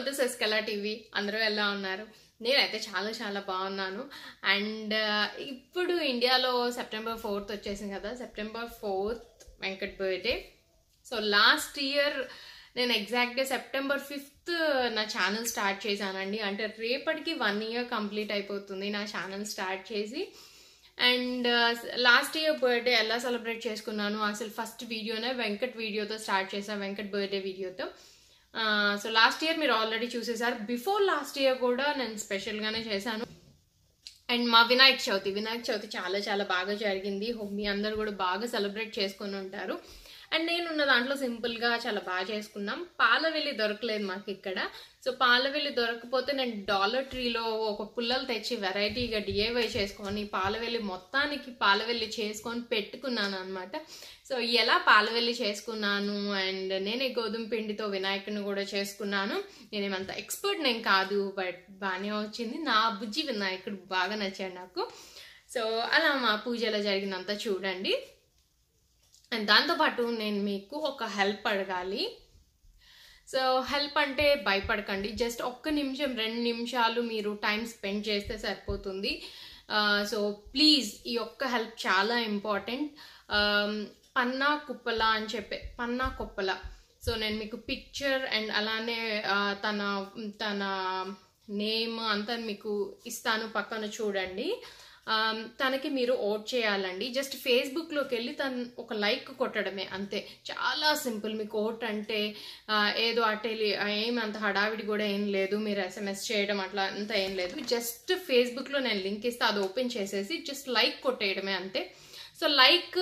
this ఎస్కెలా TV అందరూ ఎలా ఉన్నారు నేనైతే చాలా చాలా బాగున్నాను అండ్ ఇప్పుడు ఇండియాలో సెప్టెంబర్ ఫోర్త్ వచ్చేసింది కదా September fourth Venkat birthday so last year నేను ఎగ్జాక్ట్గా సెప్టెంబర్ ఫిఫ్త్ నా ఛానల్ స్టార్ట్ చేశానండి అంటే రేపటికి వన్ ఇయర్ కంప్లీట్ అయిపోతుంది నా ఛానల్ స్టార్ట్ చేసి అండ్ లాస్ట్ ఇయర్ బర్త్డే ఎలా సెలబ్రేట్ చేసుకున్నాను అసలు ఫస్ట్ వీడియోనే వెంకట్ వీడియోతో స్టార్ట్ చేశాను వెంకట్ బర్త్డే వీడియోతో సో లాస్ట్ ఇయర్ మీరు ఆల్రెడీ చూసేసారు బిఫోర్ లాస్ట్ ఇయర్ కూడా నేను స్పెషల్గానే చేశాను అండ్ మా వినాయక చవితి వినాయక చవితి చాలా చాలా బాగా జరిగింది హోప్ మీ అందరు కూడా బాగా సెలబ్రేట్ చేసుకొని ఉంటారు అండ్ నేనున్న దాంట్లో సింపుల్గా చాలా బాగా చేసుకున్నాం పాలవెల్లి దొరకలేదు మాకు ఇక్కడ సో పాలవెల్లి దొరకపోతే నేను డాలర్ ట్రీలో ఒక పుల్లలు తెచ్చి వెరైటీగా డిఏవై చేసుకొని పాలవెల్లి మొత్తానికి పాలవెల్లి చేసుకొని పెట్టుకున్నాను అనమాట సో ఎలా పాలవెల్లి చేసుకున్నాను అండ్ నేనే గోధుమ పిండితో వినాయకుని కూడా చేసుకున్నాను నేనేమంత ఎక్స్పర్ట్ నేను కాదు బట్ బాగానే వచ్చింది నా బుజ్జి వినాయకుడు బాగా నచ్చాడు నాకు సో అలా మా పూజ ఎలా జరిగిందంతా చూడండి అండ్ దాంతోపాటు నేను మీకు ఒక హెల్ప్ అడగాలి సో హెల్ప్ అంటే భయపడకండి జస్ట్ ఒక్క నిమిషం రెండు నిమిషాలు మీరు టైం స్పెండ్ చేస్తే సరిపోతుంది సో ప్లీజ్ ఈ ఒక్క హెల్ప్ చాలా ఇంపార్టెంట్ పన్నా కుప్పల అని చెప్పే పన్నా కుప్పల సో నేను మీకు పిక్చర్ అండ్ అలానే తన తన నేమ్ అంతా మీకు ఇస్తాను పక్కన చూడండి తనకి మీరు ఓట్ చేయాలండి జస్ట్ ఫేస్బుక్లోకి వెళ్ళి తను ఒక లైక్ కొట్టడమే అంతే చాలా సింపుల్ మీకు ఓట్ అంటే ఏదో అటేలి ఏం అంత హడావిడి కూడా ఏం లేదు మీరు ఎస్ఎంఎస్ చేయడం అట్లా అంత ఏం లేదు జస్ట్ ఫేస్బుక్లో నేను లింక్ ఇస్తే అది ఓపెన్ చేసేసి జస్ట్ లైక్ కొట్టేయడమే అంతే సో లైక్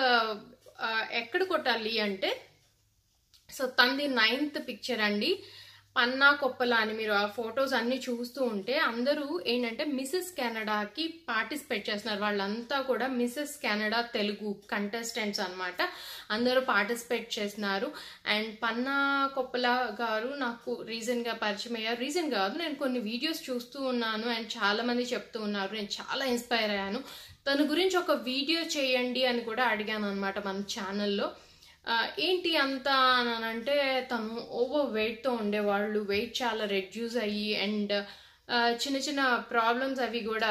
ఎక్కడ కొట్టాలి అంటే సో తంది నైన్త్ పిక్చర్ అండి పన్నా కొప్పల అని మీరు ఆ ఫొటోస్ అన్ని చూస్తూ ఉంటే అందరూ ఏంటంటే మిసెస్ కెనడాకి పార్టిసిపేట్ చేస్తున్నారు వాళ్ళంతా కూడా మిసెస్ కెనడా తెలుగు కంటెస్టెంట్స్ అనమాట అందరూ పార్టిసిపేట్ చేస్తున్నారు అండ్ పన్నా కొప్పల గారు నాకు రీజన్గా పరిచయం అయ్యారు రీజన్ కాదు నేను కొన్ని వీడియోస్ చూస్తూ ఉన్నాను అండ్ చాలా మంది చెప్తూ ఉన్నారు నేను చాలా ఇన్స్పైర్ అయ్యాను తన గురించి ఒక వీడియో చేయండి అని కూడా అడిగాను అనమాట మన ఛానల్లో ఏంటి అంత అని అంటే తను ఓవర్ వెయిట్తో ఉండేవాళ్ళు వెయిట్ చాలా రెడ్యూస్ అయ్యి అండ్ చిన్న చిన్న ప్రాబ్లమ్స్ అవి కూడా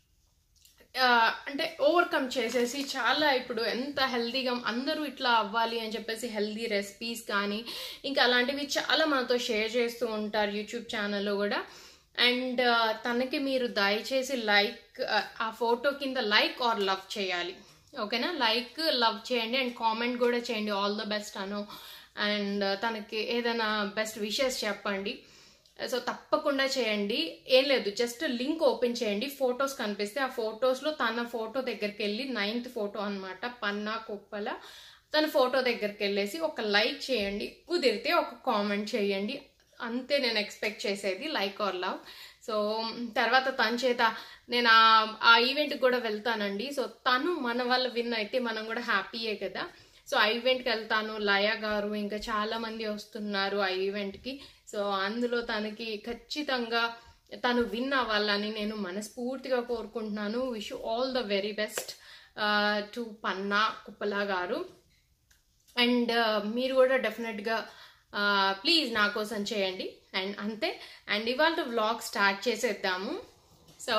అంటే ఓవర్కమ్ చేసేసి చాలా ఇప్పుడు ఎంత హెల్తీగా అందరూ ఇట్లా అవ్వాలి అని చెప్పేసి హెల్తీ రెసిపీస్ కానీ ఇంకా అలాంటివి చాలా మనతో షేర్ చేస్తూ ఉంటారు యూట్యూబ్ ఛానల్లో కూడా అండ్ తనకి మీరు దయచేసి లైక్ ఆ ఫోటో కింద లైక్ ఆర్ లవ్ చేయాలి ఓకేనా లైక్ లవ్ చేయండి అండ్ కామెంట్ కూడా చేయండి all the best Anu and తనకి ఏదైనా బెస్ట్ విషెస్ చెప్పండి సో తప్పకుండా చేయండి ఏం లేదు జస్ట్ లింక్ ఓపెన్ చేయండి ఫొటోస్ కనిపిస్తే ఆ ఫొటోస్లో తన ఫోటో దగ్గరికి వెళ్ళి నైన్త్ ఫోటో అనమాట పన్నా కుప్పల తన ఫోటో దగ్గరికి వెళ్ళేసి ఒక లైక్ చేయండి కుదిరితే ఒక కామెంట్ చేయండి అంతే నేను ఎక్స్పెక్ట్ చేసేది లైక్ ఆర్ లవ్ సో తర్వాత తన చేత నేను ఆ ఈవెంట్కి కూడా వెళ్తానండి సో తను మన వల్ల విన్ అయితే మనం కూడా హ్యాపీయే కదా సో ఆ ఈవెంట్కి వెళ్తాను లయ గారు ఇంకా చాలా మంది వస్తున్నారు ఆ ఈవెంట్కి సో అందులో తనకి ఖచ్చితంగా తను విన్ అవ్వాలని నేను మనస్ఫూర్తిగా కోరుకుంటున్నాను wish all the very best to Panna Kuppala garu and మీరు కూడా డెఫినెట్గా ప్లీజ్ నా కోసం చేయండి అండ్ అంతే అండ్ ఇవాళ వ్లాగ్ స్టార్ట్ చేసేద్దాము సో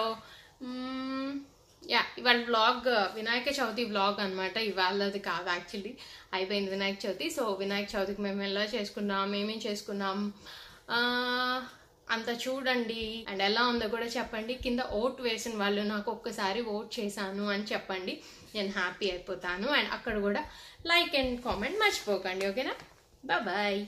యా ఇవాళ వ్లాగ్ వినాయక చవితి వ్లాగ్ అనమాట ఇవాళది కాదు యాక్చువల్లీ అయిపోయింది వినాయక చవితి సో వినాయక చవితికి మేము ఎలా చేసుకున్నాం ఏమేం చేసుకున్నాం అంత చూడండి అండ్ ఎలా ఉందో కూడా చెప్పండి కింద ఓట్ వేసిన వాళ్ళు నాకు ఒక్కసారి ఓట్ చేశాను అని చెప్పండి నేను హ్యాపీ అయిపోతాను అండ్ అక్కడ కూడా లైక్ అండ్ కామెంట్ మర్చిపోకండి ఓకేనా బాయ్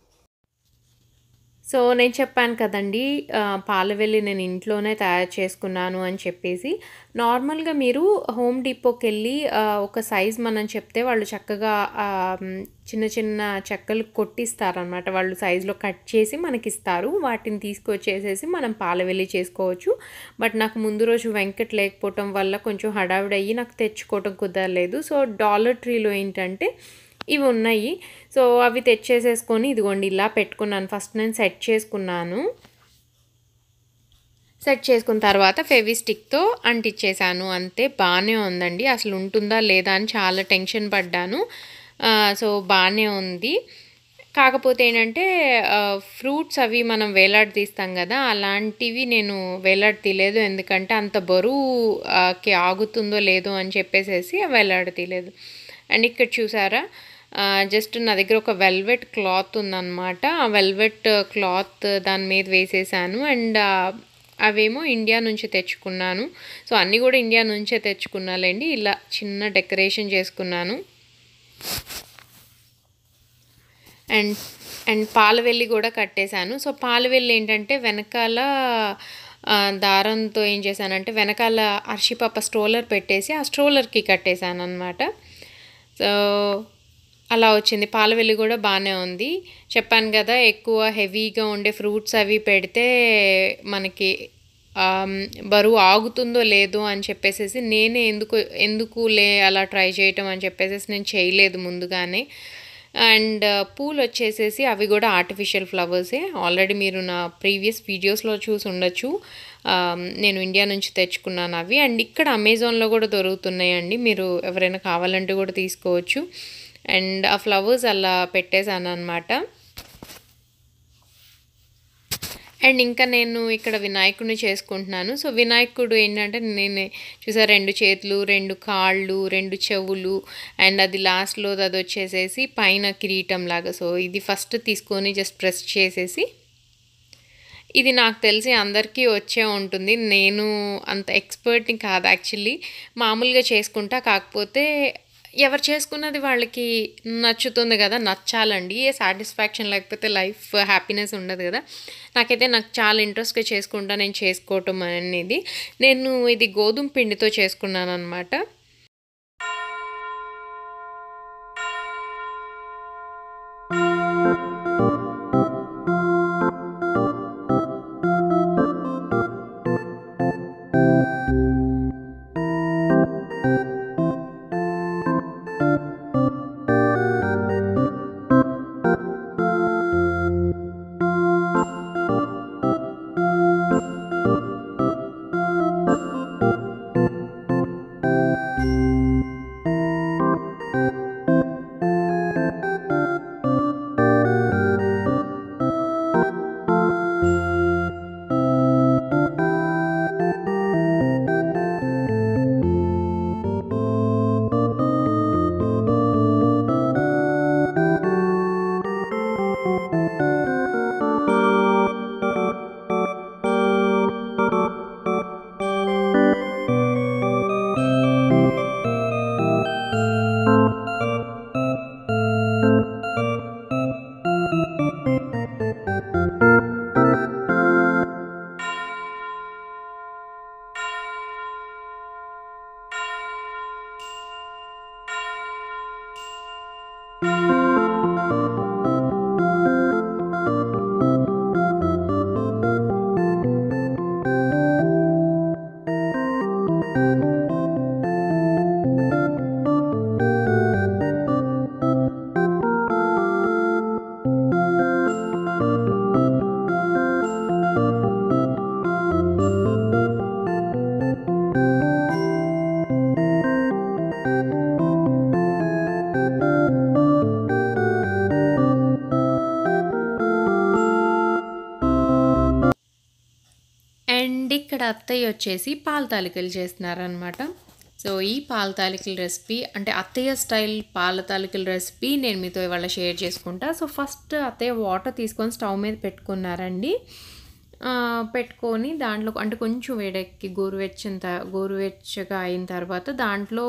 సో నేను చెప్పాను కదండి పాలవెల్లి నేను ఇంట్లోనే తయారు చేసుకున్నాను అని చెప్పేసి నార్మల్గా మీరు హోమ్ డిపోకి వెళ్ళి ఒక సైజ్ మనం చెప్తే వాళ్ళు చక్కగా చిన్న చిన్న చెక్కలు కొట్టిస్తారనమాట వాళ్ళు సైజులో కట్ చేసి మనకి ఇస్తారు వాటిని తీసుకొచ్చేసేసి మనం పాలవెల్లి చేసుకోవచ్చు బట్ నాకు ముందు రోజు వెంకట్ లేకపోవటం వల్ల కొంచెం హడావిడయ్యి నాకు తెచ్చుకోవటం కుదరలేదు సో డాలర్ ట్రీలో ఏంటంటే ఇవి ఉన్నాయి సో అవి తెచ్చేసేసుకొని ఇదిగోండి ఇలా పెట్టుకున్నాను ఫస్ట్ నేను సెట్ చేసుకున్నాను సెట్ చేసుకున్న తర్వాత ఫెవిస్టిక్తో అంటించేసాను అంతే బాగానే ఉందండి అసలు ఉంటుందా లేదా అని చాలా టెన్షన్ పడ్డాను సో బాగానే ఉంది కాకపోతే ఏంటంటే ఫ్రూట్స్ అవి మనం వేలాడదీస్తాం కదా అలాంటివి నేను వేలాడతీయలేదు ఎందుకంటే అంత బరువుకి ఆగుతుందో లేదో అని చెప్పేసేసి వేలాడతీయలేదు అండ్ ఇక్కడ చూసారా జస్ట్ నా దగ్గర ఒక వెల్వెట్ క్లాత్ ఉందన్నమాట ఆ వెల్వెట్ క్లాత్ దాని మీద వేసేసాను అండ్ అవేమో ఇండియా నుంచి తెచ్చుకున్నాను సో అన్నీ కూడా ఇండియా నుంచే తెచ్చుకున్నాలేండి ఇలా చిన్న డెకరేషన్ చేసుకున్నాను అండ్ అండ్ పాలవెల్లి కూడా కట్టేశాను సో పాలవెల్లి ఏంటంటే వెనకాల ఆ, దారంతో ఏం చేశానంటే వెనకాల అర్షిపాప స్ట్రోలర్ పెట్టేసి ఆ స్ట్రోలర్కి కట్టేశాను అనమాట సో అలా వచ్చింది పాలవెల్లి కూడా బాగానే ఉంది చెప్పాను కదా ఎక్కువ హెవీగా ఉండే ఫ్రూట్స్ అవి పెడితే మనకి ఆమ్, బరువు ఆగుతుందో లేదో అని చెప్పేసి నేనే ఎందుకు ఎందుకు లే అలా ట్రై చేయటం అని చెప్పేసి నేను చేయలేదు ముందుగానే అండ్ పూలు వచ్చేసేసి అవి కూడా ఆర్టిఫిషియల్ ఫ్లవర్సే ఆల్రెడీ మీరు నా ప్రీవియస్ వీడియోస్లో చూసి ఉండొచ్చు ఆమ్, నేను ఇండియా నుంచి తెచ్చుకున్నాను అవి అండ్ ఇక్కడ అమెజాన్లో కూడా దొరుకుతున్నాయండి మీరు ఎవరైనా కావాలంటే కూడా తీసుకోవచ్చు అండ్ ఆ ఫ్లవర్స్ అలా పెట్టేశాను అనమాట అండ్ ఇంకా నేను ఇక్కడ వినాయకుడిని చేసుకుంటున్నాను సో వినాయకుడు ఏంటంటే నేను చూసా రెండు చేతులు రెండు కాళ్ళు రెండు చెవులు అండ్ అది లాస్ట్లో అది వచ్చేసేసి పైన కిరీటం లాగా సో ఇది ఫస్ట్ తీసుకొని జస్ట్ ప్రెస్ చేసేసి ఇది నాకు తెలిసి అందరికీ వచ్చే ఉంటుంది నేను అంత ఎక్స్పర్ట్ని కాదు యాక్చువల్లీ మామూలుగా చేసుకుంటా కాకపోతే ఎవరు చేసుకున్నది వాళ్ళకి నచ్చుతుంది కదా నచ్చాలండి ఏ సాటిస్ఫాక్షన్ లేకపోతే లైఫ్ హ్యాపీనెస్ ఉండదు కదా నాకైతే నాకు చాలా ఇంట్రెస్ట్గా చేసుకుంటా నేను చేసుకోవటం అనేది నేను ఇది గోధుమ పిండితో చేసుకున్నాను అనమాట అండ్ ఇక్కడ అత్తయ్య వచ్చేసి పాల తాలికలు చేస్తున్నారనమాట సో ఈ పాల తాలికల రెసిపీ అంటే అత్తయ్య స్టైల్ పాల తాలికల రెసిపీ నేను మీతో ఇవాళ షేర్ చేసుకుంటా సో ఫస్ట్ అత్తయ్య వాటర్ తీసుకొని స్టవ్ మీద పెట్టుకున్నారండి ఆ, పెట్టుకొని దాంట్లో అంటే కొంచెం వేడెక్కి గోరువెచ్చిన త గోరువెచ్చగా అయిన తర్వాత దాంట్లో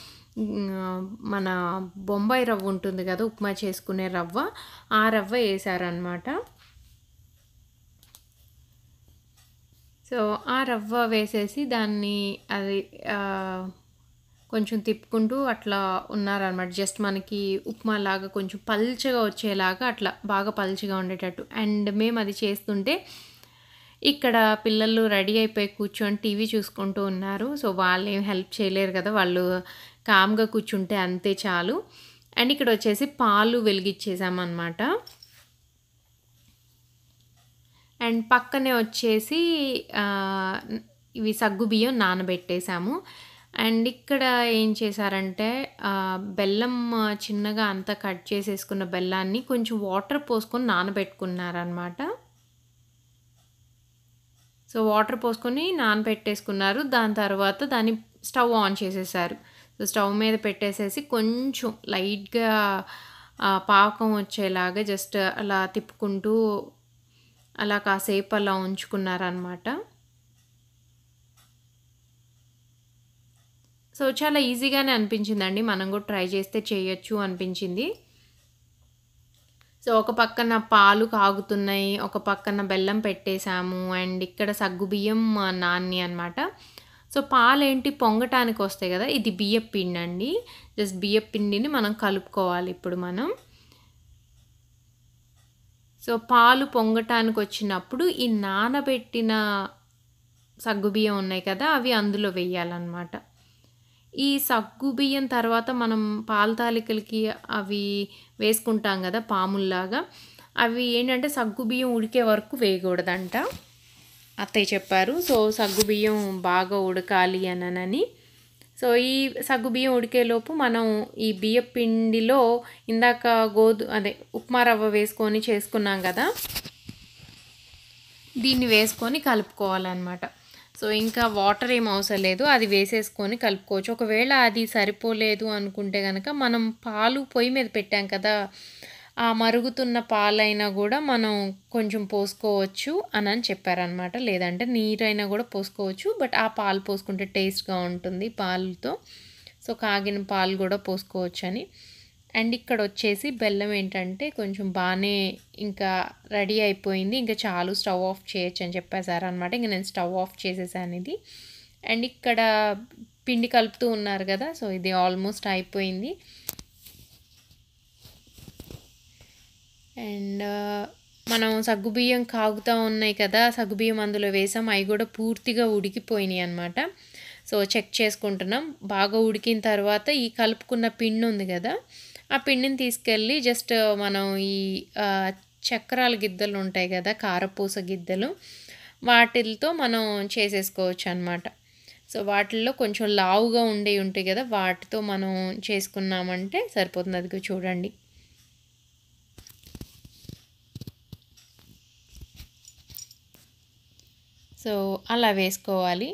మ్, మన బొంబాయి రవ్వ ఉంటుంది కదా ఉప్మా చేసుకునే రవ్వ ఆ రవ్వ వేసారనమాట సో ఆ రవ్వ వేసేసి దాన్ని అది ఆ, కొంచెం తిప్పుకుంటూ అట్లా ఉన్నారనమాట జస్ట్ మనకి ఉప్మా లాగా కొంచెం పల్చగా వచ్చేలాగా అట్లా బాగా పల్చగా ఉండేటట్టు అండ్ మేము అది చేస్తుంటే ఇక్కడ పిల్లలు రెడీ అయిపోయి కూర్చొని టీవీ చూసుకుంటూ ఉన్నారు సో వాళ్ళు ఏం హెల్ప్ చేయలేరు కదా వాళ్ళు కామ్గా కూర్చుంటే అంతే చాలు అండ్ ఇక్కడ వచ్చేసి పాలు వెలిగించేసామన్నమాట అండ్ పక్కనే వచ్చేసి ఆ, ఇవి సగ్గు బియ్యం నానబెట్టేసాము అండ్ ఇక్కడ ఏం చేశారంటే ఆ, బెల్లం ఆ, చిన్నగా అంతా కట్ చేసేసుకున్న బెల్లాన్ని కొంచెం వాటర్ పోసుకొని నానబెట్టుకున్నారనమాట సో వాటర్ పోసుకొని నానబెట్టేసుకున్నారు దాని తర్వాత దాన్ని స్టవ్ ఆన్ చేసేసారు సో స్టవ్ మీద పెట్టేసేసి కొంచెం లైట్గా ఆ, పాకం వచ్చేలాగా జస్ట్ అలా తిప్పుకుంటూ అలా కాసేపు అలా ఉంచుకున్నారనమాట సో చాలా ఈజీగానే అనిపించిందండి మనం కూడా ట్రై చేస్తే చేయొచ్చు అనిపించింది సో ఒక పక్కన పాలు కాగుతున్నాయి ఒక పక్కన బెల్లం పెట్టేశాము అండ్ ఇక్కడ సగ్గుబియ్యం ఆ, నాన్ని అనమాట సో పాలు ఏంటి పొంగటానికి వస్తాయి కదా ఇది బియ్యం పిండి అండి జస్ట్ బియ్యం పిండిని మనం కలుపుకోవాలి ఇప్పుడు మనం సో పాలు పొంగటానికి వచ్చినప్పుడు ఈ నానబెట్టిన సగ్గుబియ్యం ఉన్నాయి కదా అవి అందులో వేయాలన్నమాట ఈ సగ్గు బియ్యం తర్వాత మనం పాల తాలికలకి అవి వేసుకుంటాం కదా పాముల్లాగా అవి ఏంటంటే సగ్గు బియ్యం ఉడికే వరకు వేయకూడదంట అత్తయ్య చెప్పారు సో సగ్గు బియ్యం బాగా ఉడకాలి అనని సో ఈ సగ్గు బియ్యం ఉడికేలోపు మనం ఈ బియ్య పిండిలో ఇందాక గోధు అదే ఉప్మా రవ్వ వేసుకొని చేసుకున్నాం కదా దీన్ని వేసుకొని కలుపుకోవాలన్నమాట సో ఇంకా వాటర్ ఏం అవసరం లేదు అది వేసేసుకొని కలుపుకోవచ్చు ఒకవేళ అది సరిపోలేదు అనుకుంటే కనుక మనం పాలు పొయ్యి మీద పెట్టాం కదా ఆ మరుగుతున్న పాలైనా కూడా మనం కొంచెం పోసుకోవచ్చు అని అని చెప్పారనమాట లేదంటే నీరైనా కూడా పోసుకోవచ్చు బట్ ఆ పాలు పోసుకుంటే టేస్ట్గా ఉంటుంది పాలతో సో కాగిన పాలు కూడా పోసుకోవచ్చు అని అండ్ ఇక్కడ వచ్చేసి బెల్లం ఏంటంటే కొంచెం బాగానే ఇంకా రెడీ అయిపోయింది ఇంకా చాలు స్టవ్ ఆఫ్ చేయొచ్చు అని చెప్పేశారనమాట ఇంకా నేను స్టవ్ ఆఫ్ చేసేసాను ఇది అండ్ ఇక్కడ పిండి కలుపుతూ ఉన్నారు కదా సో ఇది ఆల్మోస్ట్ అయిపోయింది అండ్ మనం సగ్గుబియ్యం కాగుతూ ఉన్నాయి కదా సగ్గుబియ్యం అందులో వేసాం అవి కూడా పూర్తిగా ఉడికిపోయినాయి అనమాట సో చెక్ చేసుకుంటున్నాం బాగా ఉడికిన తర్వాత ఈ కలుపుకున్న పిండి ఉంది కదా ఆ పిండిని తీసుకెళ్ళి జస్ట్ మనం ఈ ఆ, చక్రాల గిద్దలు ఉంటాయి కదా కారపూస గిద్దలు వాటితో మనం చేసేసుకోవచ్చు అనమాట సో వాటిల్లో కొంచెం లావుగా ఉండే ఉంటాయి కదా వాటితో మనం చేసుకున్నామంటే సరిపోతుంది అది చూడండి సో అలా వేసుకోవాలి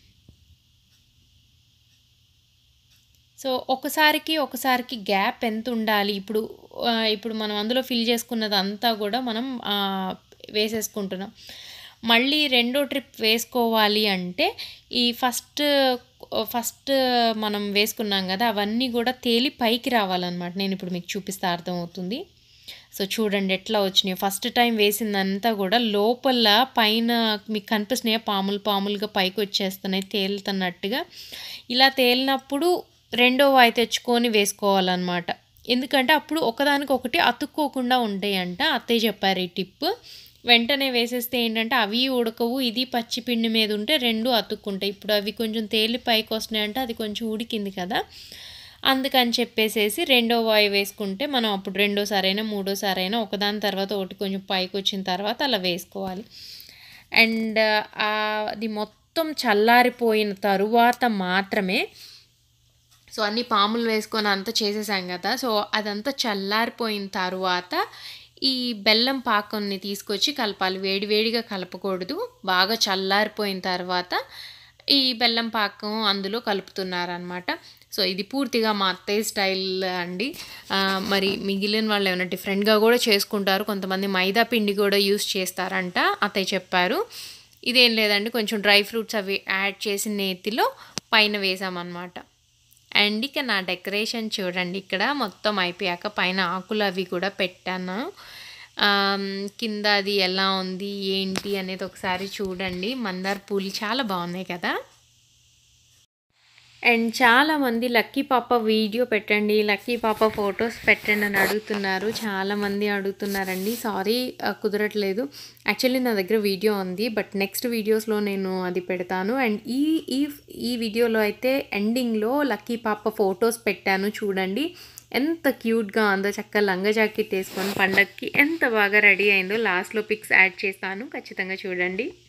సో ఒకసారికి ఒకసారికి గ్యాప్ ఎంత ఉండాలి ఇప్పుడు ఆ, ఇప్పుడు మనం అందులో ఫిల్ చేసుకున్నది అంతా కూడా మనం ఆ, వేసేసుకుంటున్నాం మళ్ళీ రెండో ట్రిప్ వేసుకోవాలి అంటే ఈ ఫస్ట్ ఫస్ట్ మనం వేసుకున్నాం కదా అవన్నీ కూడా తేలి పైకి రావాలన్నమాట నేను ఇప్పుడు మీకు చూపిస్తే అర్థమవుతుంది సో చూడండి ఎట్లా వచ్చినాయి ఫస్ట్ టైం వేసిందంతా కూడా లోపల పైన మీకు కనిపిస్తున్నాయి పాములు పాములుగా పైకి వచ్చేస్తున్నాయి తేలుతున్నట్టుగా ఇలా తేలినప్పుడు రెండో వాయి తెచ్చుకొని వేసుకోవాలన్నమాట ఎందుకంటే అప్పుడు ఒకదానికి ఒకటి అతుక్కోకుండా ఉంటాయంట అత్తయ్య చెప్పారు ఈ టిప్ వెంటనే వేసేస్తే ఏంటంటే అవి ఉడకవు ఇది పచ్చి పిండి మీద ఉంటే రెండు అతుక్కుంటాయి ఇప్పుడు అవి కొంచెం తేలి పైకి వస్తున్నాయంటే అది కొంచెం ఉడికింది కదా అందుకని చెప్పేసేసి రెండో వాయి వేసుకుంటే మనం అప్పుడు రెండోసారి అయినా మూడోసారి అయినా ఒకదాని తర్వాత ఒకటి కొంచెం పైకి వచ్చిన తర్వాత అలా వేసుకోవాలి అండ్ అది మొత్తం చల్లారిపోయిన తరువాత మాత్రమే సో అన్ని పాములు వేసుకొని అంతా చేసేసాం కదా సో అదంతా చల్లారిపోయిన తర్వాత ఈ బెల్లం పాకంని తీసుకొచ్చి కలపాలి వేడి వేడిగా కలపకూడదు బాగా చల్లారిపోయిన తర్వాత ఈ బెల్లం పాకం అందులో కలుపుతున్నారనమాట సో ఇది పూర్తిగా మా అత్తయ్య స్టైల్ అండి ఆ, మరి మిగిలిన వాళ్ళు ఏమైనా డిఫరెంట్గా కూడా చేసుకుంటారు కొంతమంది మైదా పిండి కూడా యూస్ చేస్తారంట అత్తయ్య చెప్పారు ఇదేం లేదండి కొంచెం డ్రై ఫ్రూట్స్ అవి యాడ్ చేసి నేతిలో పైన వేసామన్నమాట అండ్ ఇక నా డెకరేషన్ చూడండి ఇక్కడ మొత్తం అయిపోయాక పైన ఆకులు అవి కూడా పెట్టాను ఆమ్, కింద అది ఎలా ఉంది ఏంటి అనేది ఒకసారి చూడండి మందార పూలు చాలా బాగున్నాయి కదా అండ్ చాలామంది లక్కీ పాప వీడియో పెట్టండి లక్కీ పాప ఫొటోస్ పెట్టండి అని అడుగుతున్నారు చాలామంది అడుగుతున్నారండి సారీ కుదరట్లేదు యాక్చువల్లీ నా దగ్గర వీడియో ఉంది బట్ నెక్స్ట్ వీడియోస్లో నేను అది పెడతాను అండ్ ఈ ఈ ఈ వీడియోలో అయితే ఎండింగ్లో లక్కీ పాప ఫొటోస్ పెట్టాను చూడండి ఎంత క్యూట్గా ఉందో చక్కగా లంగా జాకెట్ వేసుకొని పండగకి ఎంత బాగా రెడీ అయిందో లాస్ట్లో పిక్స్ యాడ్ చేస్తాను ఖచ్చితంగా చూడండి